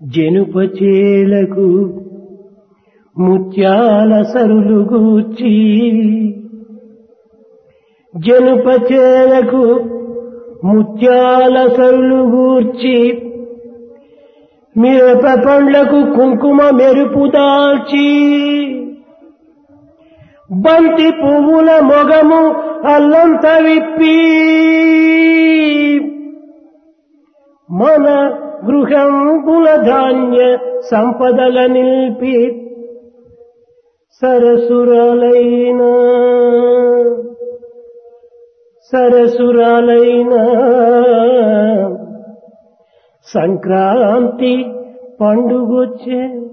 జనుపచేలకు ముత్యాల సరులు గూర్చి జనుపచేలకు ముత్యాల సరులు గూర్చి మిరప పండ్లకు కుంకుమ మెరుపు దాల్చి బంతి పువ్వుల మొగము అల్లంత విప్పి మన గృహంబుల ధాన్య సంపదల నిల్పి సరసురాలైన సరసురాలైన సంక్రాంతి పండుగొచ్చే